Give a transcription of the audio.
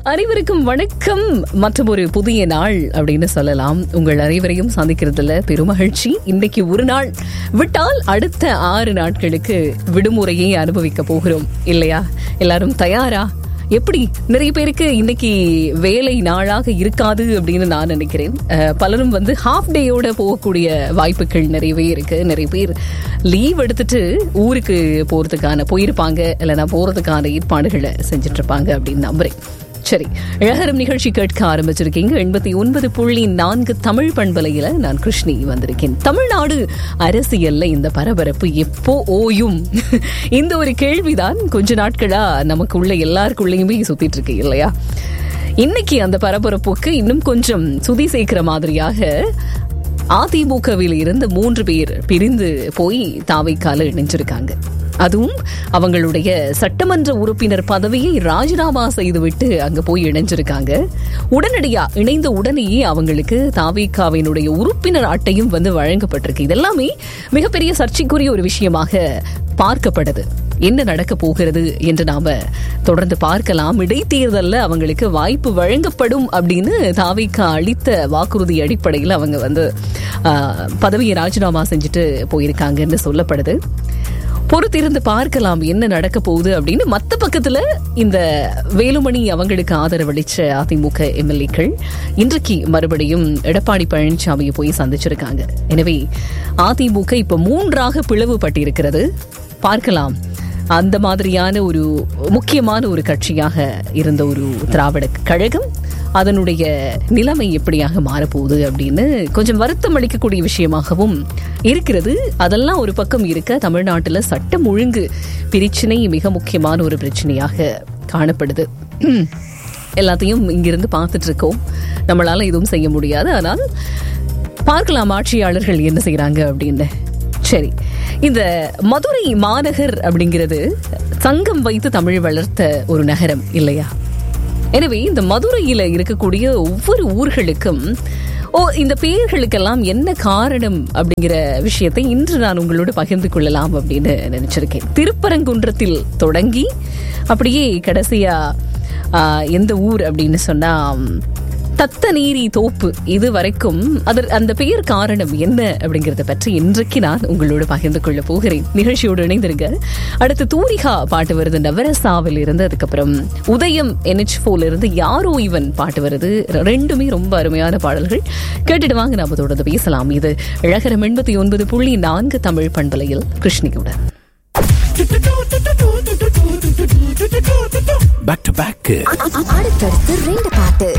அனைவருக்கும் வணக்கம் மற்றும் ஒரு புதிய நாள் அப்படின்னு சொல்லலாம் உங்கள் அனைவரையும் சந்திக்கிறதுல பெருமகிழ்ச்சி இன்னைக்கு ஒரு நாள் விட்டால் அடுத்த ஆறு நாட்களுக்கு விடுமுறையை அனுபவிக்க போகிறோம் இல்லையா எல்லாரும் தயாரா எப்படி நிறைய பேருக்கு இன்னைக்கு வேலை நாளாக இருக்காது அப்படின்னு நான் நினைக்கிறேன் அஹ், பலரும் வந்து ஹாஃப் டேயோட போகக்கூடிய வாய்ப்புகள் நிறையவே இருக்கு நிறைய பேர் லீவ் எடுத்துட்டு ஊருக்கு போறதுக்கான போயிருப்பாங்க இல்லைன்னா போறதுக்கான ஏற்பாடுகளை செஞ்சுட்டு இருப்பாங்க அப்படின்னு நம்புறேன் சரி இழகரம் நிகழ்ச்சி கேட்க ஆரம்பிச்சிருக்கீங்க எண்பத்தி ஒன்பது புள்ளி நான்கு தமிழ் பண்பலையில நான் கிருஷ்ணி வந்திருக்கேன் தமிழ்நாடு அரசியல்ல இந்த பரபரப்பு எப்போ ஓயும் இந்த ஒரு கேள்விதான் கொஞ்ச நாட்களா நமக்கு உள்ள எல்லாருக்குள்ளயுமே சுத்திட்டு இருக்கு இல்லையா இன்னைக்கு அந்த பரபரப்புக்கு இன்னும் கொஞ்சம் சுதி சேர்க்கிற மாதிரியாக அதிமுகவில் இருந்து மூன்று பேர் பிரிந்து போய் தாவைக்கால இணைஞ்சிருக்காங்க அதுவும் அவங்களுடைய சட்டமன்ற உறுப்பினர் பதவியை ராஜினாமா செய்துவிட்டு அங்க போய் இணைஞ்சிருக்காங்க உடனடியா இணைந்த உடனேயே அவங்களுக்கு தாவிகாவினுடைய உறுப்பினர் அட்டையும் வந்து வழங்கப்பட்டிருக்கு இதெல்லாமே மிகப்பெரிய சர்ச்சைக்குரிய ஒரு விஷயமாக பார்க்கப்படுது என்ன நடக்க போகிறது என்று நாம தொடர்ந்து பார்க்கலாம் இடைத்தேர்தல்ல அவங்களுக்கு வாய்ப்பு வழங்கப்படும் அப்படின்னு தாவிகா அளித்த வாக்குறுதி அடிப்படையில் அவங்க வந்து ஆஹ், பதவியை ராஜினாமா செஞ்சுட்டு போயிருக்காங்கன்னு சொல்லப்படுது பொறுத்திருந்து பார்க்கலாம் என்ன நடக்க போகுது அப்படின்னு மத்த பக்கத்துல இந்த வேலுமணி அவங்களுக்கு ஆதரவளிச்ச அதிமுக எம்எல்ஏக்கள் இன்றைக்கு மறுபடியும் எடப்பாடி பழனிசாமியை போய் சந்திச்சிருக்காங்க எனவே அதிமுக இப்ப மூன்றாக பிளவுபட்டிருக்கிறது பார்க்கலாம் அந்த மாதிரியான ஒரு முக்கியமான ஒரு கட்சியாக இருந்த ஒரு திராவிட கழகம் அதனுடைய நிலைமை எப்படியாக மாறப்போகுது அப்படின்னு கொஞ்சம் வருத்தம் அளிக்கக்கூடிய விஷயமாகவும் இருக்கிறது அதெல்லாம் ஒரு பக்கம் இருக்க தமிழ்நாட்டில் சட்டம் ஒழுங்கு பிரச்சனை மிக முக்கியமான ஒரு பிரச்சனையாக காணப்படுது எல்லாத்தையும் இங்கிருந்து பார்த்துட்டு இருக்கோம் நம்மளால எதுவும் செய்ய முடியாது ஆனால் பார்க்கலாம் ஆட்சியாளர்கள் என்ன செய்றாங்க அப்படின்னு சரி இந்த மதுரை மாநகர் அப்படிங்கிறது சங்கம் வைத்து தமிழ் வளர்த்த ஒரு நகரம் இல்லையா எனவே இந்த மதுரையில இருக்கக்கூடிய ஒவ்வொரு ஊர்களுக்கும் ஓ இந்த பெயர்களுக்கெல்லாம் என்ன காரணம் அப்படிங்கிற விஷயத்தை இன்று நான் உங்களோடு பகிர்ந்து கொள்ளலாம் அப்படின்னு நினைச்சிருக்கேன் திருப்பரங்குன்றத்தில் தொடங்கி அப்படியே கடைசியா ஆ, எந்த ஊர் அப்படின்னு சொன்னா தத்தநீரி தோப்பு இது வரைக்கும் அதர் அந்த பெயர் காரணம் என்ன அப்படிங்கறத பற்றி இன்றைக்கு நான் உங்களோடு பகிர்ந்து கொள்ள போகிறேன் நிகழ்ச்சியோடு இணைந்திருங்க அடுத்து தூரிகா பாட்டு வருது நவரசாவில் இருந்து அதுக்கப்புறம் உதயம் என்ஹெச் போல இருந்து யாரோ இவன் பாட்டு வருது ரெண்டுமே ரொம்ப அருமையான பாடல்கள் கேட்டுட்டு வாங்க நாம தொடர்ந்து பேசலாம் இது இழகரம் எண்பத்தி ஒன்பது புள்ளி நான்கு தமிழ் பண்பலையில் கிருஷ்ணியுடன் பேக் டு பேக் அடுத்தடுத்து ரெண்டு பாட்டு